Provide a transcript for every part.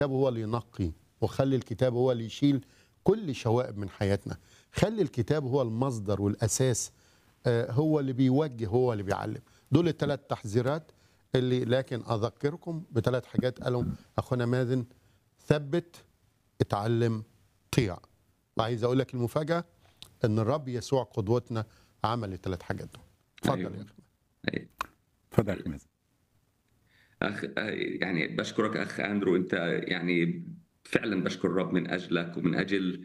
الكتاب هو اللي ينقي وخلي الكتاب هو اللي يشيل كل شوائب من حياتنا خلي الكتاب هو المصدر والاساس آه، هو اللي بيوجه هو اللي بيعلم دول الثلاث تحذيرات اللي لكن اذكركم بثلاث حاجات قالهم اخونا مازن ثبت اتعلم طيع وعايز اقول لك المفاجاه ان الرب يسوع قدوتنا عمل الثلاث حاجات دول اتفضل أيوة. يا اخي أي. تفضل يا أخي مازن. أخ يعني بشكرك أخ أندرو أنت يعني فعلا بشكر الرب من أجلك ومن أجل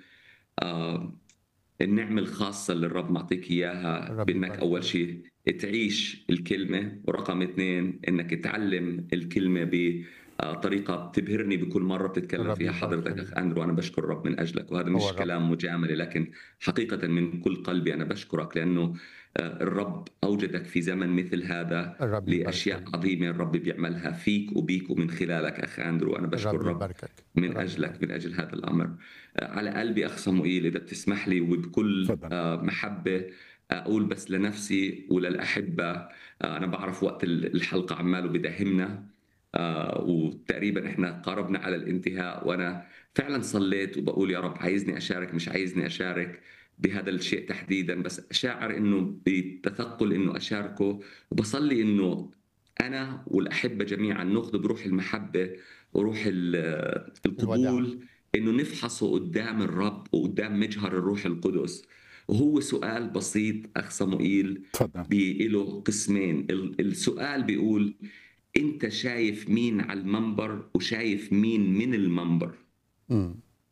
آه النعمة الخاصة اللي الرب معطيك إياها الرب بأنك يبارك. أول شيء تعيش الكلمة ورقم اثنين أنك تعلم الكلمة بطريقة بتبهرني بكل مرة بتتكلم الرب فيها يبارك حضرتك فيك. أخ أندرو أنا بشكر الرب من أجلك وهذا هو مش الرب. كلام مجاملة لكن حقيقة من كل قلبي أنا بشكرك لأنه آه، الرب أوجدك في زمن مثل هذا الرب يبارك لاشياء فيك. عظيمه الرب بيعملها فيك وبيك ومن خلالك اخ اندرو انا بشكر الرب الرب يباركك من الرب اجلك من اجل هذا الامر آه، على قلبي اخ صموئيل اذا بتسمح لي وبكل تفضل. آه، محبه اقول بس لنفسي وللاحبه آه، انا بعرف وقت ال- الحلقه عماله بداهمنا آه، وتقريبا احنا قربنا على الانتهاء وانا فعلا صليت وبقول يا رب عايزني اشارك مش عايزني اشارك بهذا الشيء تحديدا بس شاعر انه بتثقل انه اشاركه وبصلي انه انا والاحبه جميعا ناخذ بروح المحبه وروح ال- القبول انه نفحصه قدام الرب وقدام مجهر الروح القدس وهو سؤال بسيط اخ صموئيل تفضل بيله قسمين ال- السؤال بيقول انت شايف مين على المنبر وشايف مين من المنبر مم.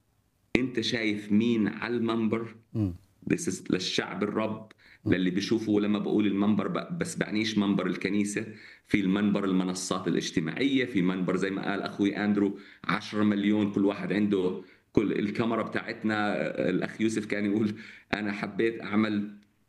انت شايف مين على المنبر مم. This is للشعب الرب للي بيشوفوا لما بقول المنبر ب- بس بعنيش منبر الكنيسة في المنبر المنصات الاجتماعية في منبر زي ما قال أخوي أندرو 10 مليون كل واحد عنده كل الكاميرا بتاعتنا آه، الأخ يوسف كان يقول أنا حبيت أعمل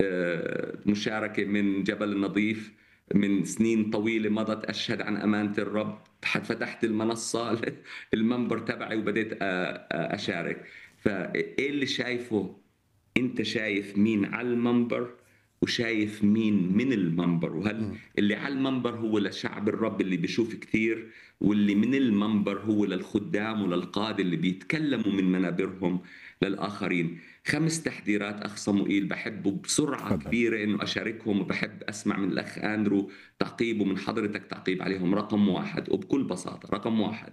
آه، مشاركة من جبل النظيف من سنين طويلة مضت أشهد عن أمانة الرب فتحت المنصة المنبر تبعي وبديت آه، آه، أشارك فإيه اللي شايفه انت شايف مين على المنبر وشايف مين من المنبر وهل اللي على المنبر هو لشعب الرب اللي بيشوف كثير واللي من المنبر هو للخدام وللقادة اللي بيتكلموا من منابرهم للآخرين خمس تحذيرات أخ صموئيل بحبه بسرعة تفضل. كبيرة إنه أشاركهم وبحب أسمع من الأخ أندرو تعقيب ومن حضرتك تعقيب عليهم رقم واحد وبكل بساطة رقم واحد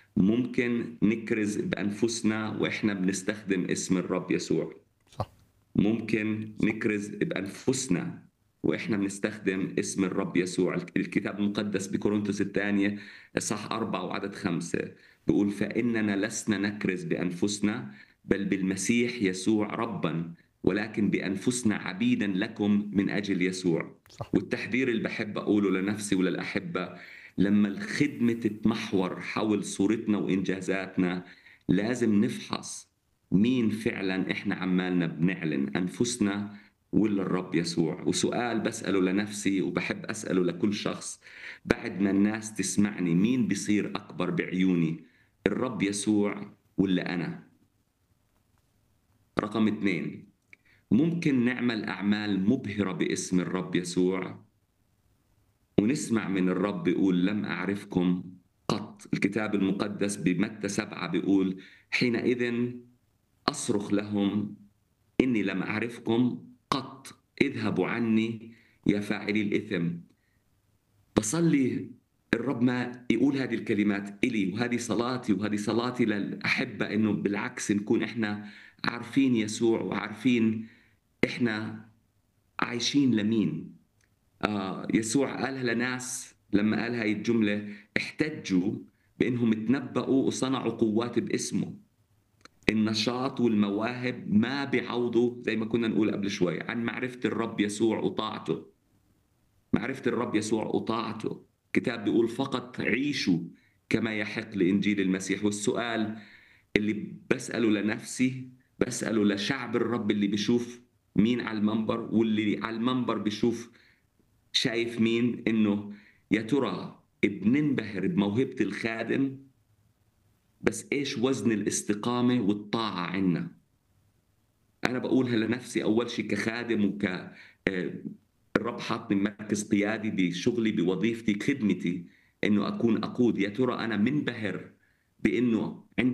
ممكن نكرز بأنفسنا وإحنا بنستخدم اسم الرب يسوع صح ممكن نكرز بأنفسنا وإحنا بنستخدم اسم الرب يسوع الكتاب المقدس بكورنثوس الثانية صح أربعة وعدد خمسة بيقول فإننا لسنا نكرز بأنفسنا بل بالمسيح يسوع ربا ولكن بأنفسنا عبيدا لكم من أجل يسوع صح والتحذير اللي بحب أقوله لنفسي وللأحبة لما الخدمة تتمحور حول صورتنا وإنجازاتنا لازم نفحص مين فعلا إحنا عمالنا بنعلن أنفسنا ولا الرب يسوع وسؤال بسأله لنفسي وبحب أسأله لكل شخص بعد ما الناس تسمعني مين بيصير أكبر بعيوني الرب يسوع ولا أنا رقم اثنين ممكن نعمل أعمال مبهرة باسم الرب يسوع ونسمع من الرب بيقول لم أعرفكم قط الكتاب المقدس بمتى سبعة بيقول حينئذ أصرخ لهم إني لم أعرفكم قط اذهبوا عني يا فاعلي الإثم بصلي الرب ما يقول هذه الكلمات إلي وهذه صلاتي وهذه صلاتي للأحبة إنه بالعكس نكون إحنا عارفين يسوع وعارفين إحنا عايشين لمين آه يسوع قالها لناس لما قال هاي الجملة احتجوا بأنهم تنبأوا وصنعوا قوات باسمه النشاط والمواهب ما بيعوضوا زي ما كنا نقول قبل شوي عن معرفة الرب يسوع وطاعته معرفة الرب يسوع وطاعته كتاب بيقول فقط عيشوا كما يحق لإنجيل المسيح والسؤال اللي بسأله لنفسي بسأله لشعب الرب اللي بيشوف مين على المنبر واللي على المنبر بيشوف شايف مين انه يا ترى بننبهر بموهبة الخادم بس ايش وزن الاستقامة والطاعة عنا انا بقولها لنفسي اول شيء كخادم وك آه، الرب حاطني مركز قيادي بشغلي بوظيفتي خدمتي انه اكون اقود يا ترى انا منبهر بانه